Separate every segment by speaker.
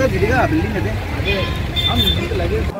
Speaker 1: విడిగా బిల్డింగ్ అదే అవును, ఇంకా luggage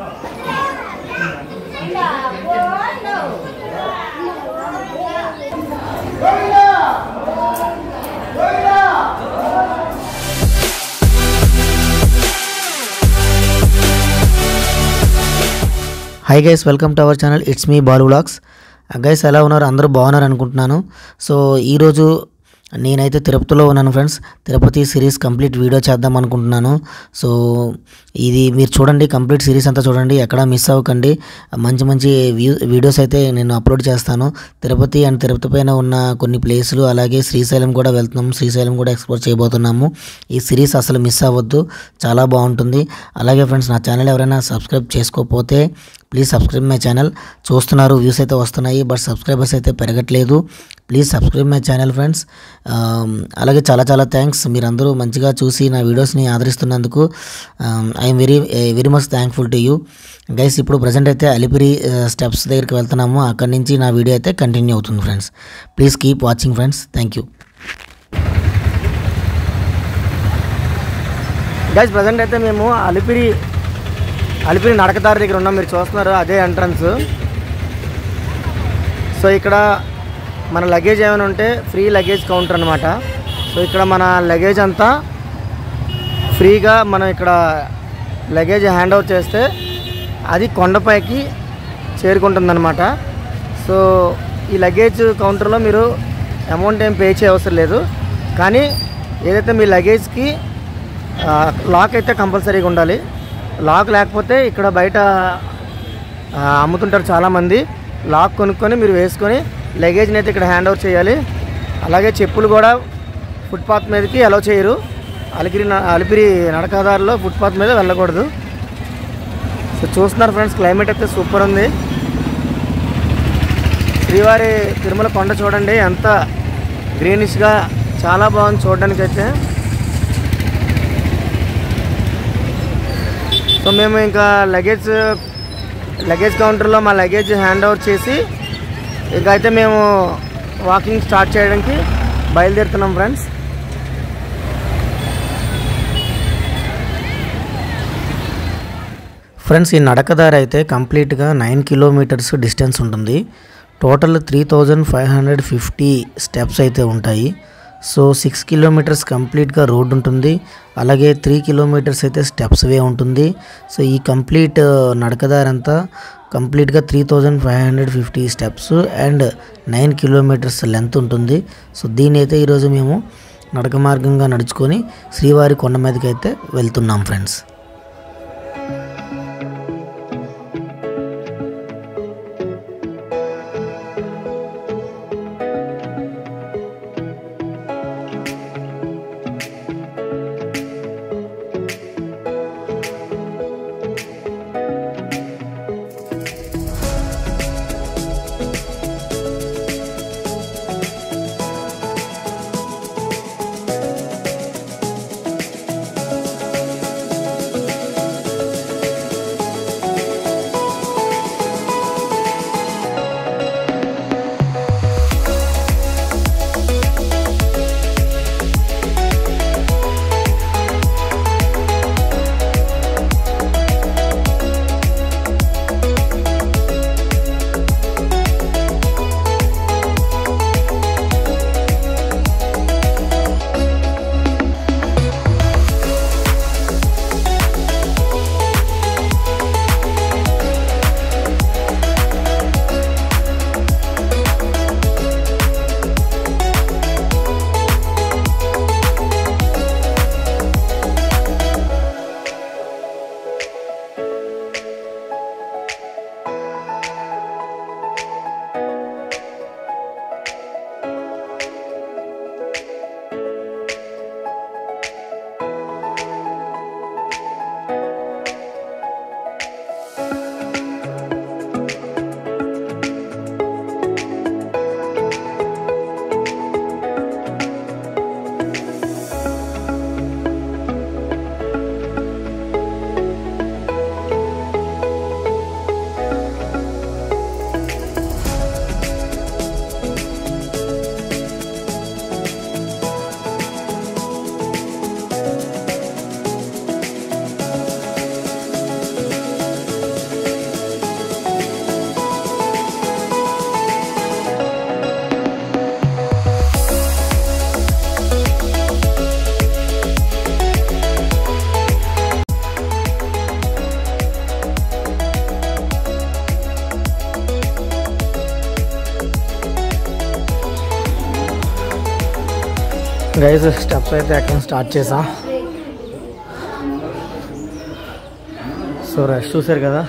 Speaker 2: hi guys welcome to our channel it's me Balu vlogs guys ఎలా ఉన్నారు అందరూ బాగున్నారు అనుకుంటున్నాను సో ఈరోజు నేనైతే తిరుపతిలో ఉన్నాను friends Tirupati series complete video చేద్దాం అనుకుంటున్నాను సో ఇది మీరు చూడండి కంప్లీట్ సిరీస్ అంతా చూడండి ఎక్కడ మిస్ అవ్వకండి మంచి మంచి వ్యూ వీడియోస్ అయితే నేను అప్లోడ్ చేస్తాను తిరుపతి అండ్ తిరుపతి పైన ఉన్న కొన్ని ప్లేసులు అలాగే శ్రీశైలం కూడా వెళ్తున్నాము శ్రీశైలం కూడా ఎక్స్ప్లోర్ చేయబోతున్నాము ఈ సిరీస్ అసలు మిస్ అవ్వద్దు చాలా బాగుంటుంది అలాగే ఫ్రెండ్స్ నా ఛానల్ ఎవరైనా సబ్స్క్రైబ్ చేసుకోకపోతే ప్లీజ్ సబ్స్క్రైబ్ మై ఛానల్ చూస్తున్నారు వ్యూస్ అయితే వస్తున్నాయి బట్ సబ్స్క్రైబర్స్ అయితే పెరగట్లేదు please subscribe my channel friends అలాగే చాలా చాలా థ్యాంక్స్ మీరందరూ మంచిగా చూసి నా వీడియోస్ని ఆదరిస్తున్నందుకు I'm very very much thankful to you guys ఇప్పుడు ప్రజెంట్ అయితే అలిపిరి స్టెప్స్ దగ్గరికి వెళ్తున్నాము అక్కడి నుంచి నా వీడియో అయితే కంటిన్యూ అవుతుంది friends please keep watching friends thank you
Speaker 1: guys present అయితే మేము అలిపిరి అలిపిరి నడకదారి దగ్గర ఉన్నాం మీరు చూస్తున్నారు అదే ఎంట్రన్స్ సో ఇక్కడ మన లగేజ్ ఏమైనా ఉంటే ఫ్రీ లగేజ్ కౌంటర్ అనమాట సో ఇక్కడ మన లగేజ్ అంతా ఫ్రీగా మనం ఇక్కడ లగేజ్ హ్యాండ్ ఓవర్ చేస్తే అది కొండపైకి చేరుకుంటుందన్నమాట సో ఈ లగేజ్ కౌంటర్లో మీరు అమౌంట్ ఏం పే చేయవసరం లేదు కానీ ఏదైతే మీ లగేజ్కి ఆ, లాక్ అయితే కంపల్సరీగా ఉండాలి లాక్ లేకపోతే ఇక్కడ బయట ఆ, అమ్ముతుంటారు చాలామంది లాక్ కొనుక్కొని మీరు వేసుకొని లగేజ్ని అయితే ఇక్కడ హ్యాండ్ ఓవర్ చేయాలి అలాగే చెప్పులు కూడా ఫుట్పాత్ మీదకి అలౌ చేయరు అలిపిరి న- అలిపిరి నడకదారిలో ఫుట్పాత్ మీద వెళ్ళకూడదు సో చూస్తున్నారు ఫ్రెండ్స్ క్లైమేట్ అయితే సూపర్ ఉంది శ్రీవారి తిరుమల కొండ చూడండి ఎంత గ్రీనిష్గా చాలా బాగుంది చూడడానికి అయితే సో మేము ఇంకా లగేజ్ లగేజ్ కౌంటర్లో మా లగేజ్ హ్యాండ్ ఓవర్ చేసి ఇంకా అయితే మేము వాకింగ్ స్టార్ట్ చేయడానికి బయలుదేరుతున్నాం ఫ్రెండ్స్
Speaker 2: ఫ్రెండ్స్ ఈ నడకదారి అయితే కంప్లీట్గా నైన్ కిలోమీటర్స్ డిస్టెన్స్ ఉంటుంది total three thousand five hundred fifty steps అయితే ఉంటాయి సో సిక్స్ కిలోమీటర్స్ కంప్లీట్గా రోడ్ ఉంటుంది అలాగే త్రీ కిలోమీటర్స్ అయితే స్టెప్స్ వే ఉంటుంది సో ఈ కంప్లీట్ నడకదారి అంతా కంప్లీట్గా three thousand five hundred fifty steps and nine kilometres length ఉంటుంది సో దీని అయితే ఈరోజు మేము నడక మార్గంగా నడుచుకొని శ్రీవారి కొండ మీదకి అయితే వెళ్తున్నాం ఫ్రెండ్స్
Speaker 1: గైస్ స్టెప్స్ అయితే ఎక్కడ స్టార్ట్ చేసాం సో రష్ చూసారు కదా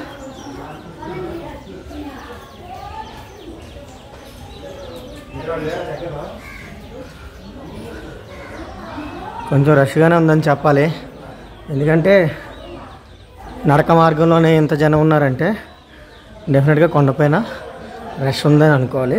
Speaker 1: కొంచెం రష్గానే ఉందని చెప్పాలి ఎందుకంటే నడక మార్గంలోనే ఇంత జనం ఉన్నారంటే డెఫినెట్గా కొండపైన రష్ ఉందని అనుకోవాలి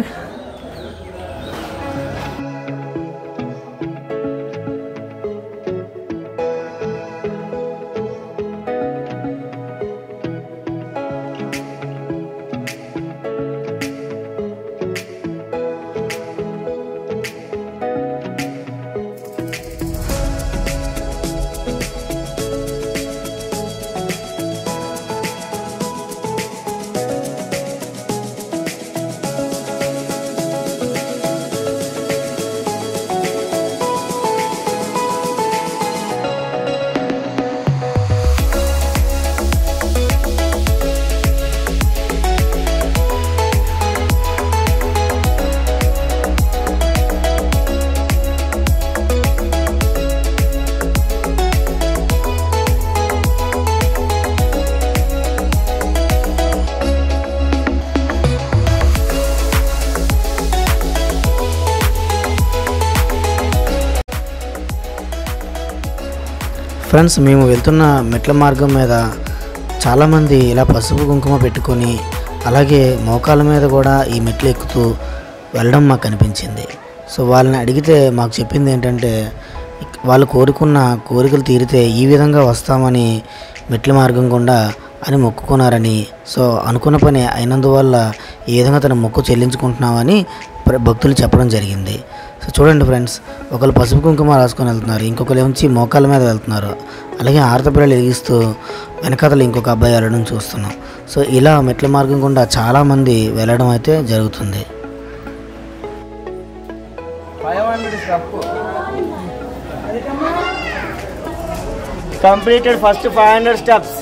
Speaker 1: ఫ్రెండ్స్ మేము వెళ్తున్న మెట్ల మార్గం మీద చాలామంది ఇలా పసుపు కుంకుమ పెట్టుకొని అలాగే మోకాల మీద కూడా ఈ మెట్లు ఎక్కుతూ వెళ్ళడం మాకు కనిపించింది సో వాళ్ళని అడిగితే మాకు చెప్పింది ఏంటంటే ఇక్- వాళ్ళు కోరుకున్న కోరికలు తీరితే ఈ విధంగా వస్తామని మెట్ల మార్గం గుండా అని మొక్కుకున్నారని సో అనుకున్న పని అయినందువల్ల ఈ విధంగా తన మొక్కు చెల్లించుకుంటున్నామని ప్ర- భక్తులు చెప్పడం జరిగింది సో చూడండి ఫ్రెండ్స్ ఒకరు పసుపు కుంకుమ రాసుకొని వెళ్తున్నారు ఇంకొకరు ఏమించి మోకాళ్ళ మీద వెళ్తున్నారు అలాగే ఆరతపిల్లలు ఎగిస్తూ వెనకాతలు ఇంకొక అబ్బాయి వెళ్ళడం చూస్తున్నాం సో ఇలా మెట్ల మార్గం గుండా చాలామంది వెళ్ళడం అయితే జరుగుతుంది completed first five hundred steps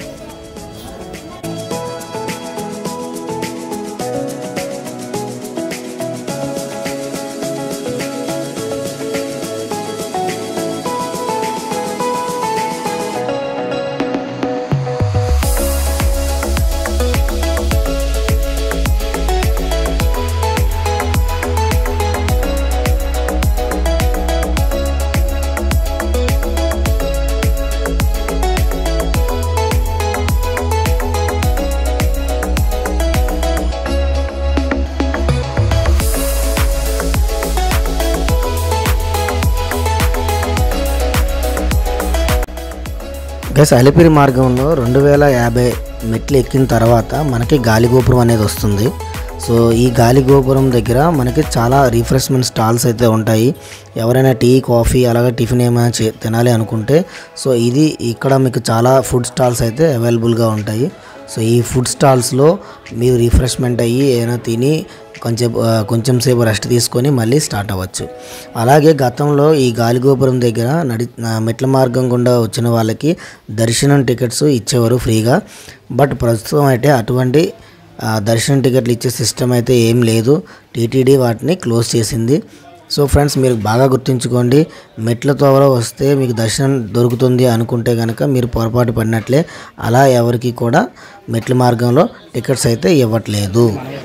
Speaker 1: guys Alipiri మార్గంలో రెండు వేల యాభై మెట్లు ఎక్కిన తర్వాత మనకి గాలి గోపురం అనేది వస్తుంది సో ఈ గాలి గోపురం దగ్గర మనకి చాలా రిఫ్రెష్మెంట్ స్టాల్స్ అయితే ఉంటాయి ఎవరైనా టీ కాఫీ అలాగే టిఫిన్ ఏమైనా చే తినాలి అనుకుంటే సో ఇది ఇక్కడ మీకు చాలా ఫుడ్ స్టాల్స్ అయితే అవైలబుల్గా ఉంటాయి సో ఈ ఫుడ్ స్టాల్స్లో మీరు రిఫ్రెష్మెంట్ అయ్యి ఏమైనా తిని కొంచెం ఆ, కొంచెం సేపు రెస్ట్ తీసుకొని మళ్ళీ స్టార్ట్ అవ్వచ్చు అలాగే గతంలో ఈ గాలిగోపురం దగ్గర నడి ఆ, మెట్ల మార్గం గుండా వచ్చిన వాళ్ళకి దర్శనం టికెట్స్ ఇచ్చేవారు ఫ్రీగా బట్ ప్రస్తుతం అయితే అటువంటి ఆ, దర్శనం టికెట్లు ఇచ్చే సిస్టమ్ అయితే ఏం లేదు టీటీడీ వాటిని క్లోజ్ చేసింది సో ఫ్రెండ్స్ మీరు బాగా గుర్తుంచుకోండి మెట్ల తోవలో వస్తే మీకు దర్శనం దొరుకుతుంది అనుకుంటే కనుక మీరు పొరపాటు పడినట్లే అలా ఎవరికి కూడా మెట్ల మార్గంలో టికెట్స్ అయితే ఇవ్వట్లేదు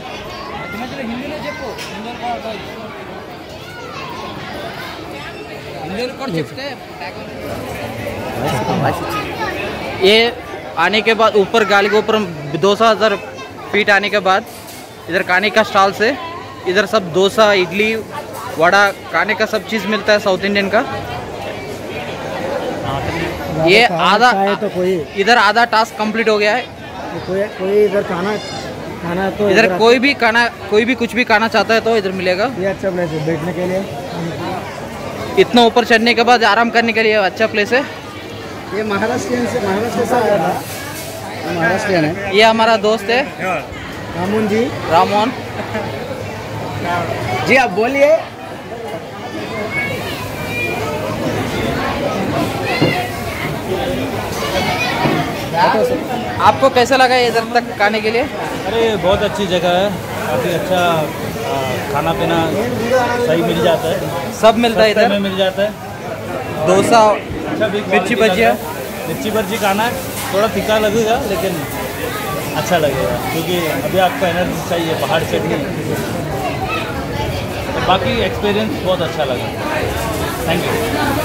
Speaker 3: ये आने के बाद ऊपर गाली गोपुरम दो सौ हज़ार फीट आने के बाद इधर खाने का स्टॉल से इधर सब डोसा इडली वड़ा खाने का सब चीज़ मिलता है साउथ इंडियन का ये आधा
Speaker 1: तो कोई
Speaker 3: इधर आधा टास्क कंप्लीट हो गया है
Speaker 1: कोई कोई इधर खाना खाना तो
Speaker 3: इधर कोई भी खाना कोई भी कुछ भी खाना चाहता है तो इधर मिलेगा
Speaker 1: ये अच्छा प्लेस है बैठने के लिए
Speaker 3: इतना ऊपर चढ़ने के बाद आराम करने के लिए अच्छा प्लेस है
Speaker 1: ये महाराष्ट्र से महाराष्ट्र से आया था महाराष्ट्र है
Speaker 3: ये हमारा दोस्त है
Speaker 1: रामून जी
Speaker 3: रामोहन
Speaker 1: जी आप बोलिए
Speaker 3: आपको कैसा लगा ये इधर तक आने के लिए
Speaker 4: अरे बहुत अच्छी जगह है काफ़ी अच्छा आ, खाना पीना सही मिल जाता है
Speaker 3: सब मिलता है
Speaker 4: सस्ते
Speaker 3: इधर
Speaker 4: में मिल जाता है
Speaker 3: डोसा
Speaker 4: अच्छा भी
Speaker 3: मिर्ची
Speaker 4: quality
Speaker 3: भजिया?
Speaker 4: का है। मिर्ची भजी खाना थोड़ा फीका लगेगा लेकिन अच्छा लगेगा क्योंकि अभी आपको एनर्जी चाहिए पहाड़ चढ़नी तो बाकी एक्सपीरियंस बहुत अच्छा लगा थैंक यू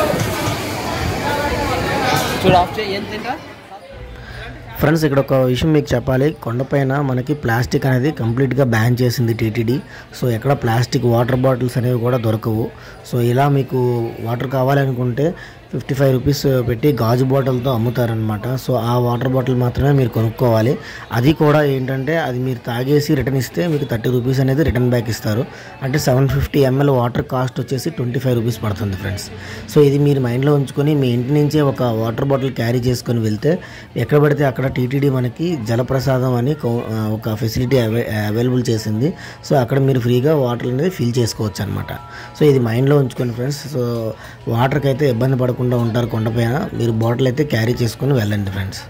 Speaker 3: చూడు ఆఫ్ చేయి ఏం తింటా
Speaker 2: ఫ్రెండ్స్ ఇక్కడ ఒక విషయం మీకు చెప్పాలి కొండపైన మనకి ప్లాస్టిక్ అనేది కంప్లీట్గా బ్యాన్ చేసింది టీటీడీ సో ఎక్కడ ప్లాస్టిక్ వాటర్ బాటిల్స్ అనేవి కూడా దొరకవు సో ఇలా మీకు వాటర్ కావాలనుకుంటే ఫిఫ్టీ ఫైవ్ రూపీస్ పెట్టి గాజు బాటిల్తో అమ్ముతారనమాట సో ఆ వాటర్ బాటిల్ మాత్రమే మీరు కొనుక్కోవాలి అది కూడా ఏంటంటే అది మీరు తాగేసి రిటర్న్ ఇస్తే మీకు థర్టీ రూపీస్ అనేది రిటర్న్ బ్యాక్ ఇస్తారు అంటే seven fifty ML water cost వచ్చేసి ట్వంటీ ఫైవ్ రూపీస్ పడుతుంది ఫ్రెండ్స్ సో ఇది మీరు మైండ్లో ఉంచుకొని మీ ఇంటి నుంచే ఒక వాటర్ బాటిల్ క్యారీ చేసుకొని వెళ్తే ఎక్కడ పడితే అక్కడ టీటీడీ మనకి జలప్రసాదం అని కౌ- ఆ, ఒక ఫెసిలిటీ అవై అవైలబుల్ చేసింది సో అక్కడ మీరు ఫ్రీగా వాటర్ అనేది ఫిల్ చేసుకోవచ్చు అనమాట సో ఇది మైండ్లో ఉంచుకోండి ఫ్రెండ్స్ సో వాటర్కి అయితే ఇబ్బంది పడకుండా ఉంటారు కొండపైన మీరు బాటిల్ అయితే క్యారీ చేసుకొని వెళ్ళండి ఫ్రెండ్స్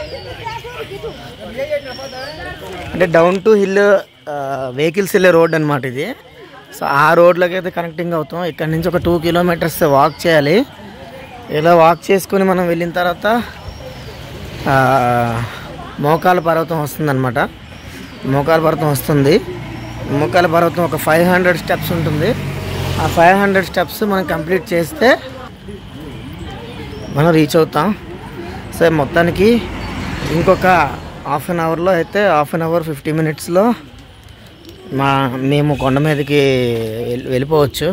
Speaker 1: అంటే డౌన్ టు హిల్ వెహికల్స్ వెళ్ళే రోడ్ అనమాట ఇది సో ఆ రోడ్లోకి అయితే కనెక్టింగ్ అవుతాం ఇక్కడ నుంచి ఒక టూ కిలోమీటర్స్ వాక్ చేయాలి ఇలా వాక్ చేసుకుని మనం వెళ్ళిన తర్వాత ఆ, మోకాల పర్వతం వస్తుందన్నమాట మోకాల పర్వతం వస్తుంది మోకాల పర్వతం ఒక ఫైవ్ హండ్రెడ్ స్టెప్స్ ఉంటుంది ఆ ఫైవ్ హండ్రెడ్ స్టెప్స్ మనం కంప్లీట్ చేస్తే మనం రీచ్ అవుతాం సో మొత్తానికి ఇంకొక హాఫ్ అన్ అవర్లో అయితే హాఫ్ అన్ అవర్ ఫిఫ్టీ మినిట్స్లో మా మేము కొండ మీదకి వెళ్ళి- వెళ్ళిపోవచ్చు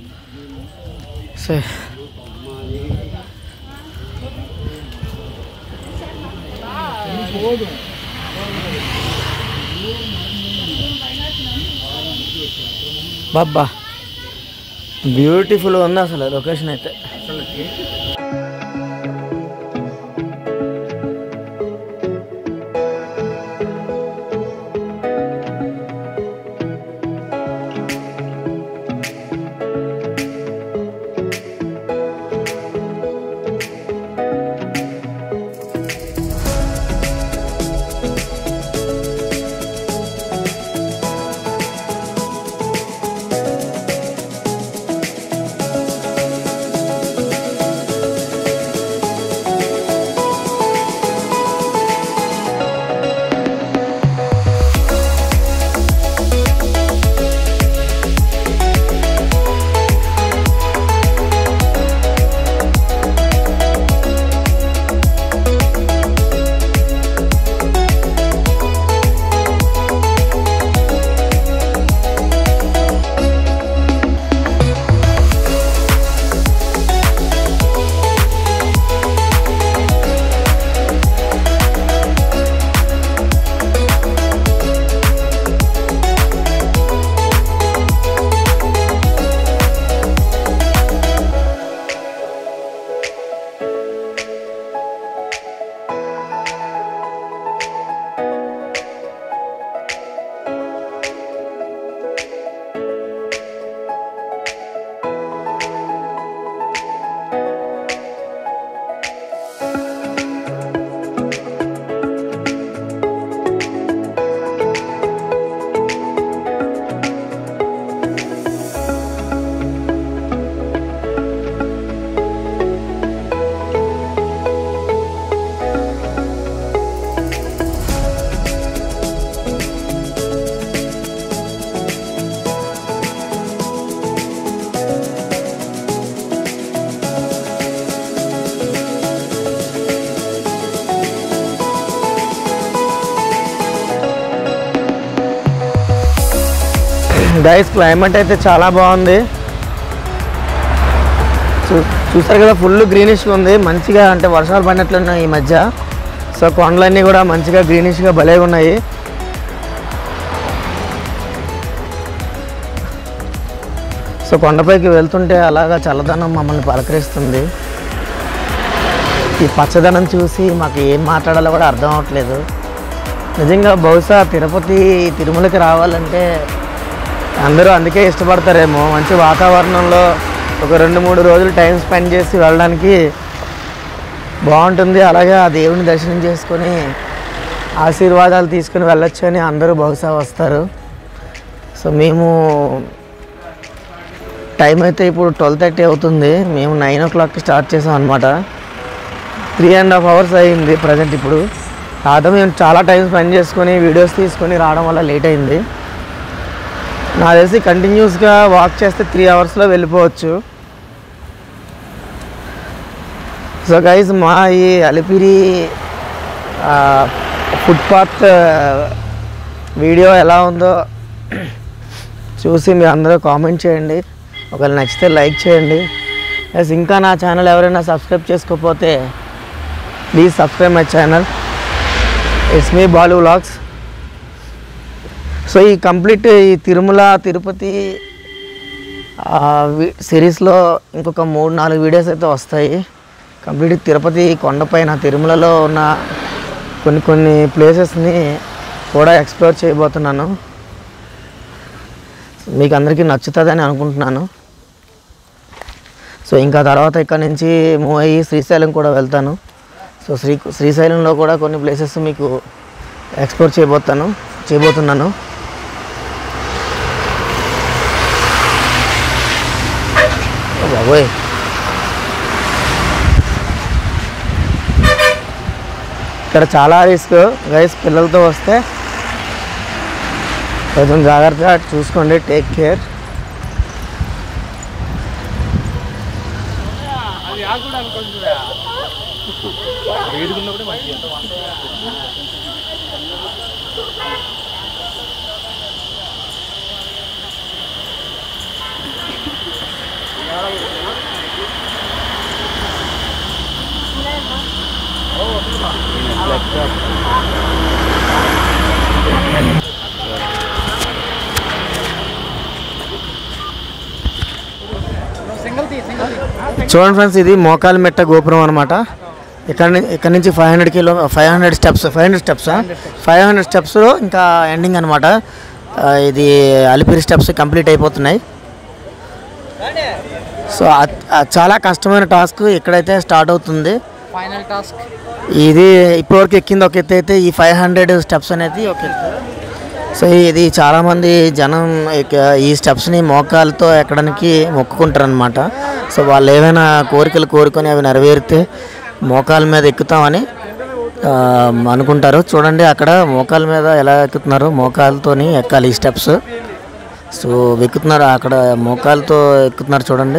Speaker 1: సో బాబా బ్యూటిఫుల్ ఉంది అసలు లొకేషన్ అయితే గైస్ క్లైమేట్ అయితే చాలా బాగుంది చూ- చూస్తారు కదా ఫుల్ గ్రీనిష్గా ఉంది మంచిగా అంటే వర్షాలు పడినట్లున్నాయి ఈ మధ్య సో కొండలన్నీ కూడా మంచిగా గ్రీనిష్గా భలేగా ఉన్నాయి సో కొండపైకి వెళ్తుంటే అలాగా చల్లదనం మమ్మల్ని పలకరిస్తుంది ఈ పచ్చదనం చూసి మాకు ఏం మాట్లాడాలో కూడా అర్థం అవ్వట్లేదు నిజంగా బహుశా తిరుపతి తిరుమలకి రావాలంటే అందరూ అందుకే ఇష్టపడతారేమో మంచి వాతావరణంలో ఒక రెండు మూడు రోజులు టైం స్పెండ్ చేసి వెళ్ళడానికి బాగుంటుంది అలాగే ఆ దేవుని దర్శనం చేసుకొని ఆశీర్వాదాలు తీసుకుని వెళ్ళొచ్చు అని అందరూ బహుశా వస్తారు సో మేము టైం అయితే ఇప్పుడు ట్వెల్వ్ థర్టీ అవుతుంది మేము నైన్ ఓ క్లాక్కి స్టార్ట్ చేసాం అనమాట త్రీ అండ్ హాఫ్ అవర్స్ అయింది ప్రజెంట్ ఇప్పుడు కాదు మేము చాలా టైం స్పెండ్ చేసుకొని వీడియోస్ తీసుకొని రావడం వల్ల లేట్ అయింది నాకు తెలిసి కంటిన్యూస్గా వాక్ చేస్తే త్రీ అవర్స్లో వెళ్ళిపోవచ్చు సో గైజ్ మా ఈ అలిపిరి ఫుట్పాత్ వీడియో ఎలా ఉందో చూసి మీరు అందరూ కామెంట్ చేయండి ఒకవేళ నచ్చితే లైక్ చేయండి ఎస్ ఇంకా నా ఛానల్ ఎవరైనా సబ్స్క్రైబ్ చేసుకోకపోతే please subscribe my channel it's me Balu vlogs so ఈ కంప్లీట్ ఈ తిరుమల తిరుపతి సిరీస్లో ఇంకొక మూడు నాలుగు వీడియోస్ అయితే వస్తాయి కంప్లీట్ తిరుపతి కొండపైన తిరుమలలో ఉన్న కొన్ని కొన్ని ప్లేసెస్ని కూడా ఎక్స్ప్లోర్ చేయబోతున్నాను మీకు అందరికీ నచ్చుతుందని అనుకుంటున్నాను సో ఇంకా తర్వాత ఇక్కడ నుంచి మూవ్ అయ్యి శ్రీశైలం కూడా వెళ్తాను
Speaker 2: సో శ్రీ శ్రీశైలంలో కూడా కొన్ని ప్లేసెస్ మీకు ఎక్స్ప్లోర్ చేయబోతాను చేయబోతున్నాను ఓ బాబోయ్ ఇక్కడ చాలా రిస్క్ గైస్ పిల్లలతో వస్తే కొంచెం జాగ్రత్తగా చూసుకోండి టేక్ కేర్ చూడండి ఫ్రెండ్స్ ఇది మోకాలు మెట్ట గోపురం అనమాట ఇక్కడ నుంచి ఇక్కడ నుంచి five hundred kilo five hundred steps five hundred steps five hundred స్టెప్స్లో ఇంకా ఎండింగ్ అనమాట ఇది అలిపిరి స్టెప్స్ కంప్లీట్ అయిపోతున్నాయి సో అ- అ- చాలా కష్టమైన టాస్క్ ఇక్కడైతే స్టార్ట్ అవుతుంది
Speaker 3: ఫైనల్ టాస్క్
Speaker 2: ఇది ఇప్పటివరకు ఎక్కింది ఒక ఎత్తు అయితే ఈ ఫైవ్ హండ్రెడ్ స్టెప్స్ అనేది ఒక ఎత్తు సో ఇది చాలామంది జనం ఇక- ఈ స్టెప్స్ని మోకాలతో ఎక్కడానికి మొక్కుకుంటారు అనమాట సో వాళ్ళు ఏమైనా కోరికలు కోరుకొని అవి నెరవేరితే మోకాల మీద ఎక్కుతామని ఆ, అనుకుంటారు చూడండి అక్కడ మోకాల మీద ఎలా ఎక్కుతున్నారు మోకాలతోని ఎక్కాలి ఈ స్టెప్స్ సో ఎక్కుతున్నారు అక్కడ మోకాలతో ఎక్కుతున్నారు చూడండి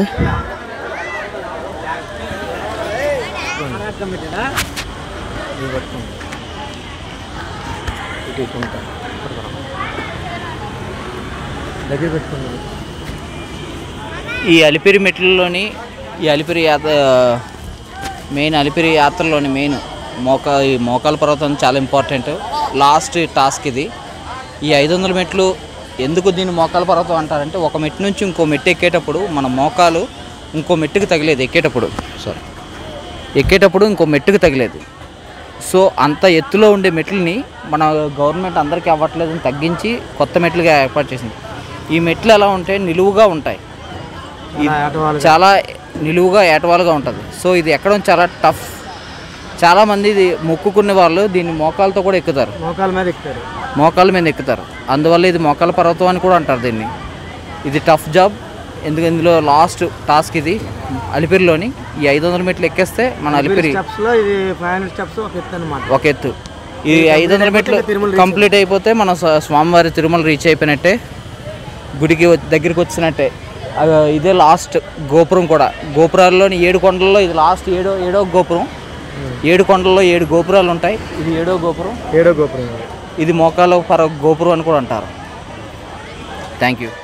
Speaker 3: ఈ అలిపిరి మెట్లలోని ఈ అలిపిరి యాత్ర మెయిన్ అలిపిరి యాత్రలోని మెయిన్ మోకా ఈ మోకాల పర్వతం చాలా ఇంపార్టెంట్ లాస్ట్ టాస్క్ ఇది ఈ ఐదు వందల మెట్లు ఎందుకు దీన్ని మోకాల పర్వతం అంటారంటే ఒక మెట్టు నుంచి ఇంకో మెట్టు ఎక్కేటప్పుడు మన మోకాలు ఇంకో మెట్టుకు తగిలేదు ఎక్కేటప్పుడు సారీ ఎక్కేటప్పుడు ఇంకో మెట్టుకు తగిలేదు సో అంత ఎత్తులో ఉండే మెట్లని మన గవర్నమెంట్ అందరికీ అవ్వట్లేదని తగ్గించి కొత్త మెట్లుగా ఏర్పాటు చేసింది ఈ మెట్లు ఎలా ఉంటాయి నిలువుగా ఉంటాయి ఈ చాలా నిలువుగా ఏటవాలుగా ఉంటుంది సో ఇది ఎక్కడం చాలా టఫ్ చాలామంది ఇది మొక్కుకునే వాళ్ళు దీన్ని మోకాలతో కూడా ఎక్కుతారు
Speaker 1: మోకాల మీద ఎక్కుతారు
Speaker 3: మోకాల మీద ఎక్కుతారు అందువల్ల ఇది మోకాల పర్వతం అని కూడా అంటారు దీన్ని ఇది టఫ్ జాబ్ ఎందుకు ఇందులో లాస్ట్ టాస్క్ ఇది అలిపిరిలోని ఈ ఐదు వందల మెట్లు ఎక్కేస్తే మన అలిపిరి
Speaker 1: స్టెప్స్ లో ఇది ఫైవ్ హండ్రెడ్ స్టెప్స్ ఒక ఎత్తు అనమాట
Speaker 3: ఒక ఎత్తు ఈ ఐదు వందల మెట్లు కంప్లీట్ అయిపోతే మన స్వ- స్వామివారి తిరుమల రీచ్ అయిపోయినట్టే గుడికి వచ్చి- దగ్గరికి వచ్చినట్టే ఆ, ఇదే లాస్ట్ గోపురం కూడా గోపురాల్లోని ఏడు కొండల్లో ఇది లాస్ట్ ఏడో ఏడో గోపురం ఏడు కొండల్లో ఏడు గోపురాలు ఉంటాయి ఇది ఏడో గోపురం
Speaker 1: ఏడో గోపురం
Speaker 3: ఇది మోకాల పర గోపురం అని కూడా అంటారు థ్యాంక్ యూ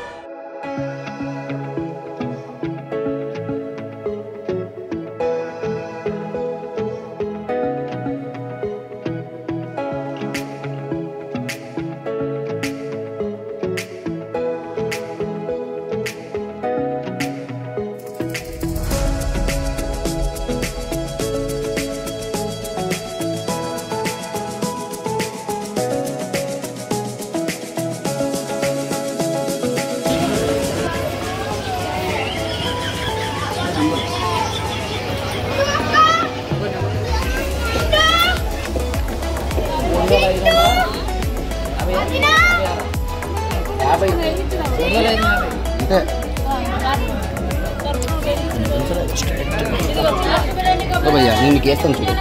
Speaker 5: భయ్యా నేను మీకు వేస్తాను చూడు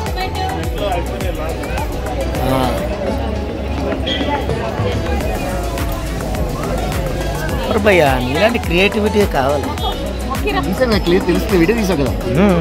Speaker 2: భయ్యా నీలాంటి క్రియేటివిటీ కావాలి
Speaker 5: తీసాను నాకు క్లియర్ తెలుస్తుంది వీడియో తీసావు కదా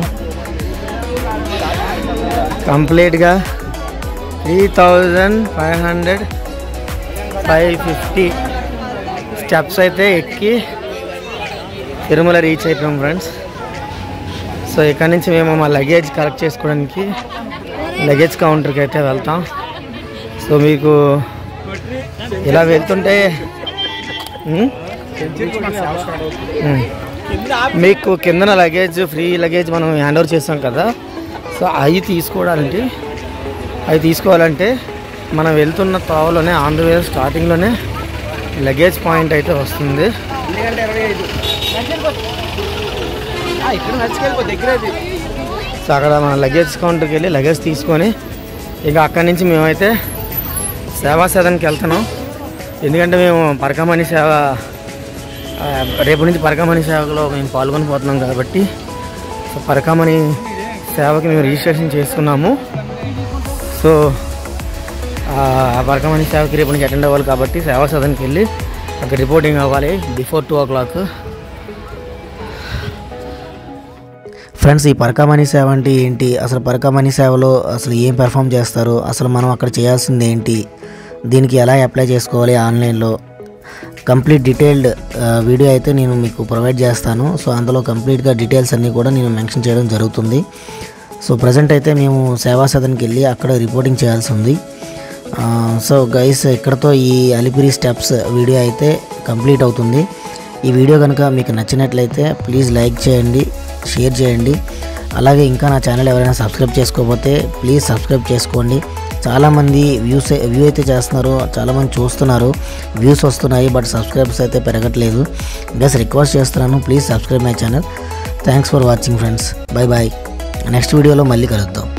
Speaker 1: కంప్లీట్గా three thousand five hundred five fifty steps అయితే ఎక్కి తిరుమల రీచ్ అయిపోయాం ఫ్రెండ్స్ సో ఇక్కడ నుంచి మేము మా లగేజ్ కలెక్ట్ చేసుకోవడానికి లగేజ్ కౌంటర్కి అయితే వెళ్తాం సో మీకు ఇలా వెళ్తుంటే ఉమ్? ఉమ్. మీకు కిందన లగేజ్ ఫ్రీ లగేజ్ మనం హ్యాండ్ ఓవర్ చేస్తాం కదా సో అవి తీసుకోవడానికి అవి తీసుకోవాలంటే మనం వెళ్తున్న త్రోవలోనే ఆంధ్రప్రదేశ్ స్టార్టింగ్లోనే లగేజ్ పాయింట్ అయితే వస్తుంది
Speaker 5: ఇక్కడ నచ్చుకెళ్ళిపో దగ్గర
Speaker 1: సో అక్కడ మన లగేజ్ కౌంటర్కి వెళ్ళి లగేజ్ తీసుకొని ఇక అక్కడి నుంచి మేమైతే సేవా సదన్కి వెళ్తున్నాం ఎందుకంటే మేము పరకమణి సేవ ఆ, రేపు నుంచి పరకమణి సేవలో మేము పాల్గొని పోతున్నాం కాబట్టి సో పరకమణి సేవకి మేము రిజిస్ట్రేషన్ చేసుకున్నాము సో ఆ పరకమణి సేవకి రేపు నుంచి అటెండ్ అవ్వాలి కాబట్టి సేవా సదన్కి వెళ్ళి అక్కడ రిపోర్టింగ్ అవ్వాలి before two o'clock
Speaker 2: friends ఈ పరకామణి సేవ అంటే ఏంటి అసలు పరకామణి సేవలో అసలు ఏం పెర్ఫామ్ చేస్తారు అసలు మనం అక్కడ చేయాల్సింది ఏంటి దీనికి ఎలా అప్లై చేసుకోవాలి ఆన్లైన్లో కంప్లీట్ డీటెయిల్డ్ వీడియో అయితే నేను మీకు ప్రొవైడ్ చేస్తాను సో అందులో కంప్లీట్గా డీటెయిల్స్ అన్నీ కూడా నేను మెన్షన్ చేయడం జరుగుతుంది సో ప్రజెంట్ అయితే మేము సేవా సదన్కి వెళ్ళి అక్కడ రిపోర్టింగ్ చేయాల్సి ఉంది ఆ, సో గైస్ ఇక్కడతో ఈ అలిపిరి స్టెప్స్ వీడియో అయితే కంప్లీట్ అవుతుంది ఈ వీడియో కనుక మీకు నచ్చినట్లయితే ప్లీజ్ లైక్ చేయండి షేర్ చేయండి అలాగే ఇంకా నా ఛానల్ ఎవరైనా సబ్స్క్రైబ్ చేసుకోకపోతే ప్లీజ్ సబ్స్క్రైబ్ చేసుకోండి చాలామంది వ్యూస్ వ్యూ అయితే చేస్తున్నారు చాలామంది చూస్తున్నారు వ్యూస్ వస్తున్నాయి బట్ సబ్స్క్రైబర్స్ అయితే పెరగట్లేదు బస్ రిక్వెస్ట్ చేస్తున్నాను please subscribe my channel thanks for watching friends bye bye next వీడియోలో మళ్ళీ కలుద్దాం